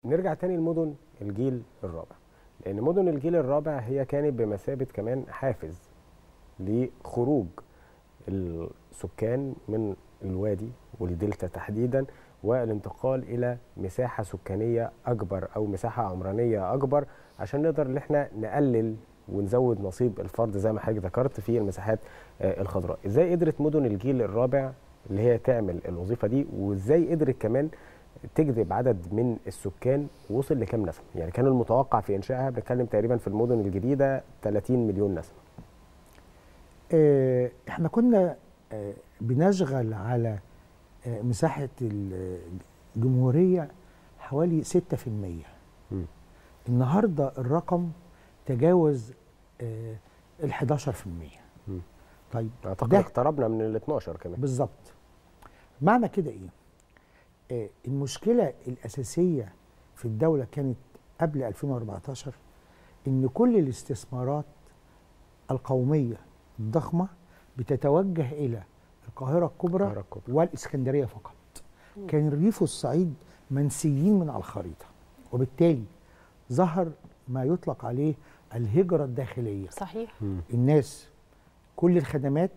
نرجع تاني لمدن الجيل الرابع لان مدن الجيل الرابع هي كانت بمثابه كمان حافز لخروج السكان من الوادي والدلتا تحديدا والانتقال الى مساحه سكانيه اكبر او مساحه عمرانيه اكبر عشان نقدر ان احنا نقلل ونزود نصيب الفرد زي ما حضرتك ذكرت في المساحات آه، الخضراء ازاي قدرت مدن الجيل الرابع اللي هي تعمل الوظيفه دي وازاي قدرت كمان تجذب عدد من السكان وصل لكام نسمه يعني كان المتوقع في انشائها بنتكلم تقريبا في المدن الجديده 30 مليون نسمه آه، احنا كنا آه، بنشغل على آه، مساحة ال- الجمهورية حوالي 6% مم. النهاردة الرقم تجاوز ال 11% مم. طيب اعتقد ده اقتربنا من ال 12 كمان بالظبط معنى كده ايه آه، المشكله الاساسيه في الدوله كانت قبل 2014 ان كل الاستثمارات القوميه الضخمه بتتوجه الى القاهره الكبرى القاهرة الكبرى. والاسكندريه فقط كان الريف والصعيد منسيين من على الخريطه وبالتالي ظهر ما يطلق عليه الهجره الداخليه صحيح مم. الناس كل الخدمات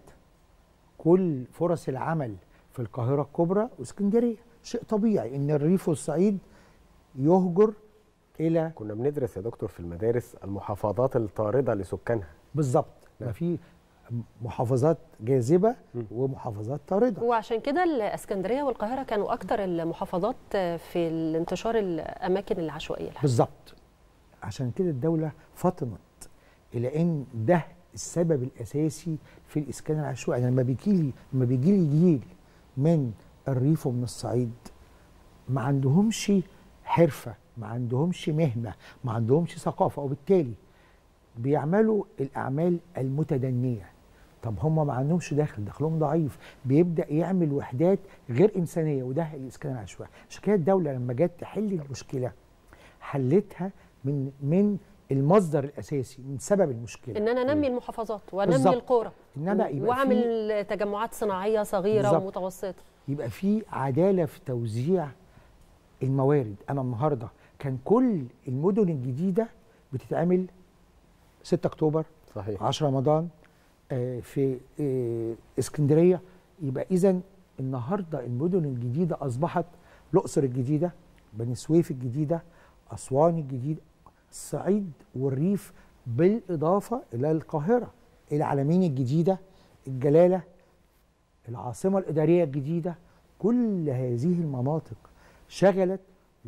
كل فرص العمل في القاهرة الكبرى واسكندرية شيء طبيعي ان الريف والصعيد يهجر الى كنا بندرس يا دكتور في المدارس المحافظات الطارده لسكانها بالظبط نعم. ما في محافظات جاذبة مم. ومحافظات طاردة وعشان كده الاسكندريه والقاهره كانوا اكتر المحافظات في الانتشار الاماكن العشوائيه الحقيقة. بالظبط عشان كده الدولة فطنت الى ان ده السبب الاساسي في الاسكان العشوائي يعني لما بيجي لي لما بيجي لي جيل من الريف ومن الصعيد ما عندهمش حرفه ما عندهمش مهنه ما عندهمش ثقافه وبالتالي بيعملوا الاعمال المتدنيه طب هم ما عندهمش دخل دخلهم ضعيف بيبدا يعمل وحدات غير انسانيه وده الاسكان العشوائي عشان كده الدوله لما جت تحل المشكله حلتها من من المصدر الاساسي من سبب المشكله ان انا انمي المحافظات وانمي بالظبط. القرى إن أنا يبقى واعمل تجمعات صناعيه صغيره بالظبط. ومتوسطه يبقى في عداله في توزيع الموارد انا النهارده كان كل المدن الجديده بتتعمل 6 اكتوبر صحيح 10 رمضان آه، في آه، اسكندريه يبقى اذا النهارده المدن الجديده اصبحت الاقصر الجديده بني سويف الجديده اسوان الجديده الصعيد والريف بالاضافه الى القاهره العلمين الجديده الجلاله العاصمه الاداريه الجديده كل هذه المناطق شغلت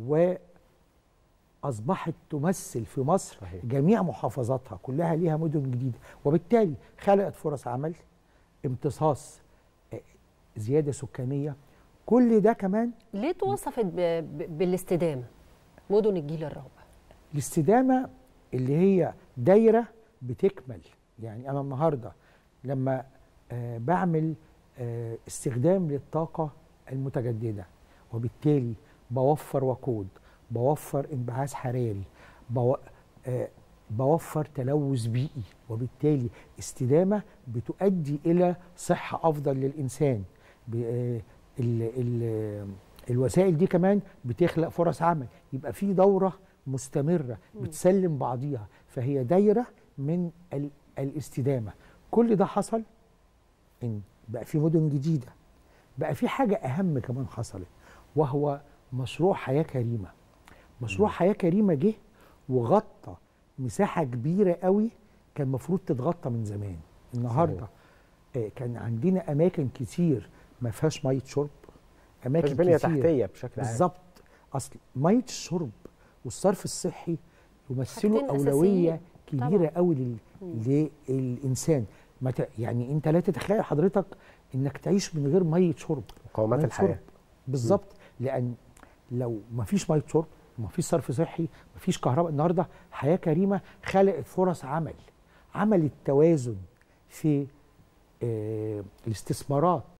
واصبحت تمثل في مصر صحيح. جميع محافظاتها كلها ليها مدن جديده وبالتالي خلقت فرص عمل امتصاص آه، زياده سكانيه كل ده كمان ليه توصفت ب- ب- بالاستدامه مدن الجيل الرابع الاستدامه اللي هي دايره بتكمل يعني انا النهارده لما آه بعمل آه استخدام للطاقه المتجدده وبالتالي بوفر وقود بوفر انبعاث حراري بو آه بوفر تلوث بيئي وبالتالي استدامه بتؤدي الى صحه افضل للانسان ب- آه، ال ال الوسائل دي كمان بتخلق فرص عمل يبقى في دوره مستمره بتسلم بعضيها فهي دايره من ال الاستدامه كل ده حصل ان بقى في مدن جديده بقى في حاجه اهم كمان حصلت وهو مشروع حياه كريمه مشروع حياه كريمه جه وغطى مساحه كبيره قوي كان المفروض تتغطى من زمان النهارده آه، كان عندنا اماكن كتير ما فيهاش ميه شرب اماكن مش بنيه كتير تحتيه بشكل عام بالظبط اصل ميه الشرب والصرف الصحي يمثلوا حاجتين اولويه أساسيين. كبيره طبعاً. قوي لل... للانسان ما ت... يعني انت لا تتخيل حضرتك انك تعيش من غير ميه شرب مقومات مية الحياه شرب. بالظبط لان لو ما فيش ميه شرب ما فيش صرف صحي ما فيش كهرباء النهارده حياه كريمه خلقت فرص عمل عملت توازن في آه الاستثمارات